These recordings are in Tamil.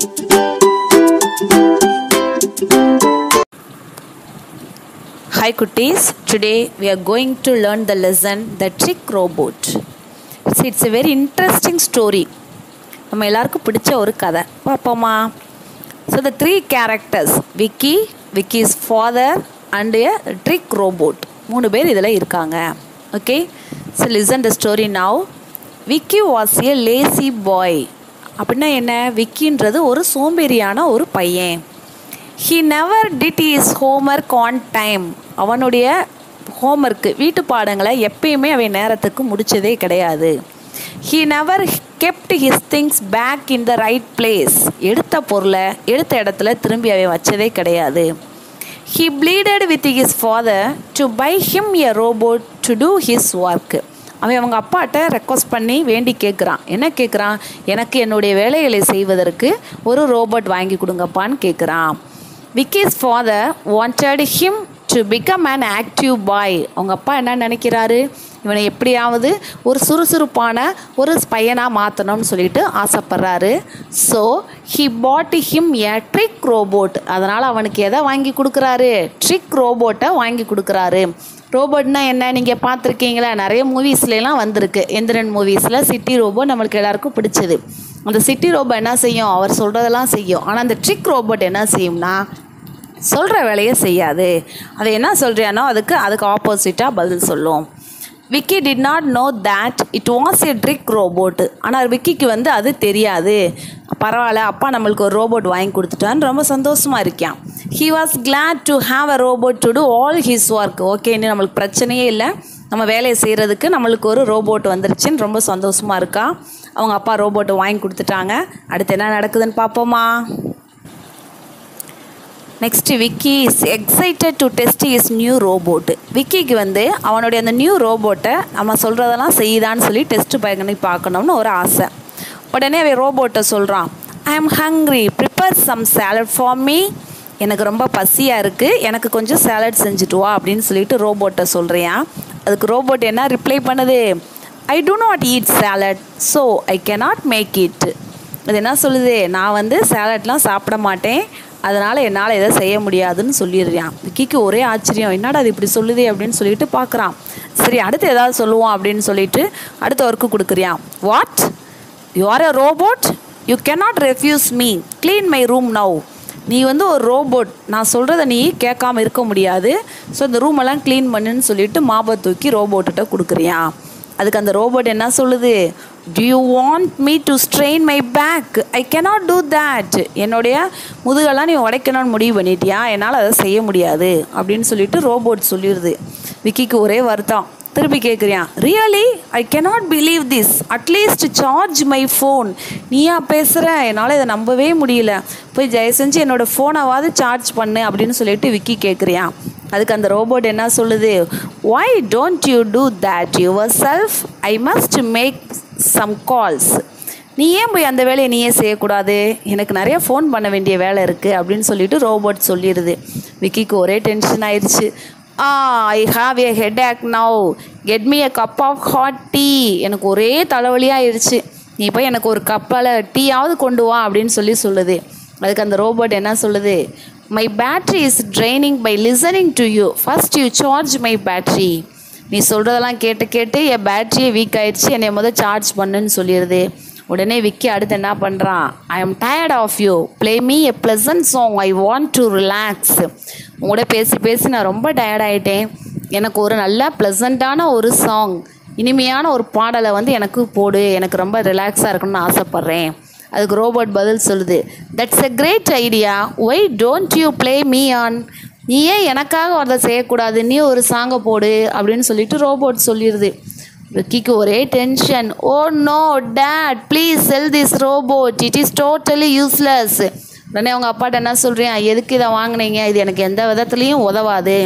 Hi cuties, today we are going to learn the lesson The Trick Robot. See, it's a very interesting story. நம்ம எல்லாருக்கும் பிடிச்ச ஒரு கதை பார்ப்போமா so the three characters Vicky Vicky's father and a trick robot மூணு பேர் இதில் இருக்காங்க okay so listen the story now Vicky was a lazy boy அப்படின்னா என்ன விக்கின்றது ஒரு சோம்பேறியான ஒரு பையன் he never did is homework on time அவனுடைய ஹோம்ஒர்க்கு வீட்டு பாடங்களை எப்பயுமே அவன் நேரத்துக்கு முடிச்சதே கிடையாது he never kept his things back in the right place எடுத்த பொருளை எடுத்த இடத்துல திரும்பி அவன் வச்சதே கிடையாது he pleaded with his father to buy him a robot to do his work அவன் அவங்க அப்பாட்ட ரெக்வஸ்ட் பண்ணி வேண்டி கேட்குறான் என்ன கேட்குறான் எனக்கு என்னுடைய வேலைகளை செய்வதற்கு ஒரு ரோபோட் வாங்கி கொடுங்கப்பான்னு கேட்குறான் Vicky's father wanted him to become an active boy அவங்க அப்பா என்ன நினைக்கிறாரு இவனை எப்படியாவது ஒரு சுறுசுறுப்பான ஒரு பையனாக மாற்றணும்னு சொல்லிட்டு ஆசைப்படுறாரு so he bought him a trick robot அதனால் அவனுக்கு எதை வாங்கி கொடுக்குறாரு ட்ரிக் ரோபோட்டை வாங்கி கொடுக்குறாரு ரோபோட்னா என்ன நீங்கள் பார்த்துருக்கீங்களா நிறைய மூவிஸ்லாம் வந்திருக்கு எந்திரன் மூவிஸில் சிட்டி ரோபோ நம்மளுக்கு எல்லாருக்கும் பிடிச்சது அந்த சிட்டி ரோபோ என்ன செய்யும் அவர் சொல்கிறதெல்லாம் செய்யும் ஆனால் அந்த ட்ரிக் ரோபோட் என்ன செய்யும்னா சொல்கிற வேலையை செய்யாது அது என்ன சொல்கிறியானோ அதுக்கு அதுக்கு ஆப்போசிட்டாக பதில் சொல்லும் Vicky did not know that it was a trick robot ஆனால் விக்கிக்கு வந்து அது தெரியாது பரவாயில்ல அப்பா நம்மளுக்கு ஒரு ரோபோட் வாங்கி கொடுத்துட்டான்னு ரொம்ப சந்தோஷமாக இருக்கான் he was glad to have a robot to do all his work okay இன்னும் நம்மளுக்கு பிரச்சனையே இல்லை நம்ம வேலையை செய்கிறதுக்கு நம்மளுக்கு ஒரு ரோபோட் வந்துருச்சுன்னு ரொம்ப சந்தோஷமாக இருக்கா அவங்க அப்பா ரோபோட்டை வாங்கி கொடுத்துட்டாங்க அடுத்து என்ன நடக்குதுன்னு பார்ப்போமா next Vicky is excited to test is new robot விக்கிக்கு வந்து அவனுடைய அந்த நியூ ரோபோட்டை நம்ம சொல்கிறதெல்லாம் செய்யுதான்னு சொல்லி டெஸ்ட்டு பண்ணி பார்க்கணும்னு ஒரு ஆசை உடனே அவன் ரோபோட்டை சொல்கிறான் I am hungry prepare some salad for me எனக்கு ரொம்ப பசியாக இருக்குது எனக்கு கொஞ்சம் சேலட் செஞ்சுட்டு வா அப்படின்னு சொல்லிட்டு ரோபோட்டை சொல்கிறியா அதுக்கு ரோபோட் என்ன ரிப்ளை பண்ணுது I do not eat salad so I cannot make it அது என்ன சொல்லுது நான் வந்து சேலட்லாம் சாப்பிட மாட்டேன் அதனால் என்னால் எதை செய்ய முடியாதுன்னு சொல்லிடுறான் விக்கிக்கு ஒரே ஆச்சரியம் என்னடா அது இப்படி சொல்லுது அப்படின்னு சொல்லிட்டு பார்க்குறான் சரி அடுத்து ஏதாவது சொல்லுவோம் அப்படின்னு சொல்லிட்டு அடுத்த ஒர்க்கு கொடுக்குறியான் what you are a robot you cannot refuse me clean my room now நீ வந்து ஒரு ரோபோட் நான் சொல்கிறத நீ கேட்காம இருக்க முடியாது ஸோ இந்த ரூமெல்லாம் க்ளீன் பண்ணுன்னு சொல்லிட்டு மாபை தூக்கி ரோபோட்டுகிட்ட கொடுக்குறியா அதுக்கு அந்த ரோபோட் என்ன சொல்லுது do you want me to strain my back I cannot do that என்னுடைய முதுகெல்லாம் நீ உடைக்கணும்னு முடிவு பண்ணிட்டியா என்னால் அதை செய்ய முடியாது அப்படின்னு சொல்லிட்டு ரோபோட் சொல்லிடுது விக்கிக்கு ஒரே வருத்தம் திருப்பி கேட்குறியான் really I cannot believe this at least charge my phone நீயா பேசுகிற என்னால் இதை நம்பவே முடியல போய் தயவு செஞ்சு என்னோடய ஃபோனாவது சார்ஜ் பண்ணு அப்படின்னு சொல்லிட்டு விக்கி கேட்குறியான் அதுக்கு அந்த ரோபோட் என்ன சொல்லுது why don't you do that yourself I must make some calls நீ ஏன் போய் அந்த வேலையை நீயே செய்யக்கூடாது எனக்கு நிறைய ஃபோன் பண்ண வேண்டிய வேலை இருக்குது அப்படின்னு சொல்லிட்டு ரோபோட் சொல்லிடுது விக்கிக்கு ஒரே டென்ஷன் ஆயிடுச்சு ah I have a headache now get me a cup of hot tea எனக்கு ஒரே தலைவலியாகிடுச்சு நீ போய் எனக்கு ஒரு கப்பால் டீயாவது கொண்டு வா அப்படின்னு சொல்லி சொல்லுது அதுக்கு அந்த ரோபோட் என்ன சொல்லுது my battery is draining by listening to you first you charge my battery நீ சொல்கிறதெல்லாம் கேட்டு கேட்டு என் பேட்ரியே வீக் ஆயிடுச்சு என்னை முதல் சார்ஜ் பண்ணுன்னு சொல்லிடுது உடனே விக்கி அடுத்து என்ன பண்ணுறான் I am tired of you play me a pleasant song I want to relax உங்களோட பேசி பேசி நான் ரொம்ப டயர்ட் ஆகிட்டேன் எனக்கு ஒரு நல்ல ப்ளசண்ட்டான ஒரு சாங் இனிமையான ஒரு பாடலை வந்து எனக்கு போடு எனக்கு ரொம்ப ரிலாக்ஸாக இருக்கணும்னு ஆசைப்பட்றேன் அதுக்கு ரோபோட் பதில் சொல்லுது that's a great idea why don't you play me on நீ ஏன் எனக்காக அதை செய்யக்கூடாது நீ ஒரு சாங்கை போடு அப்படின்னு சொல்லிட்டு ரோபோட் சொல்லிடுது விக்கிக்கு ஒரே tension oh no dad please sell this robot it is totally useless உடனே அவங்க அப்பாட்ட என்ன சொல்கிறேன் எதுக்கு இதை வாங்கினீங்க இது எனக்கு எந்த விதத்துலேயும் உதவாது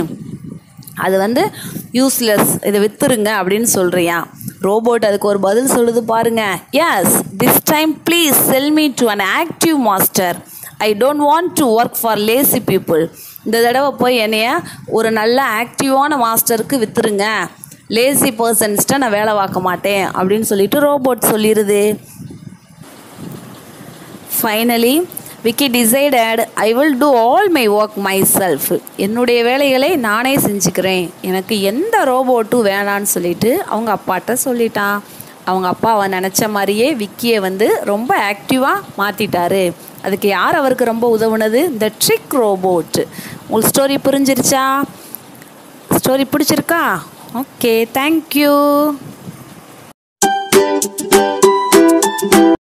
அது வந்து யூஸ்லெஸ் இதை வித்துருங்க அப்படின்னு சொல்கிறியா ரோபோட் அதுக்கு ஒரு பதில் சொல்லுது பாருங்க yes this time please sell me to an active master I don't want to work for lazy people இந்த தடவை போய் என்னைய ஒரு நல்ல ஆக்டிவான மாஸ்டருக்கு வித்துருங்க லேசி பர்சன்ஸ்ட்ட நான் வேலை பார்க்க மாட்டேன் அப்படின்னு சொல்லிட்டு ரோபோட் சொல்லிடுது finally Vicky decided I will do all my work myself என்னுடைய வேலைகளை நானே செஞ்சுக்கிறேன் எனக்கு எந்த ரோபோட்டும் வேணான்னு சொல்லிட்டு அவங்க அப்பாட்ட சொல்லிட்டான் அவங்க அப்பா அவன் நினச்ச மாதிரியே விக்கியை வந்து ரொம்ப ஆக்டிவாக மாற்றிட்டாரு அதுக்கு யார் அவருக்கு ரொம்ப உதவுனது இந்த ட்ரிக் ரோபோட் உங்களுக்கு ஸ்டோரி புரிஞ்சிருச்சா ஸ்டோரி பிடிச்சிருக்கா ஓகே தேங்க்யூ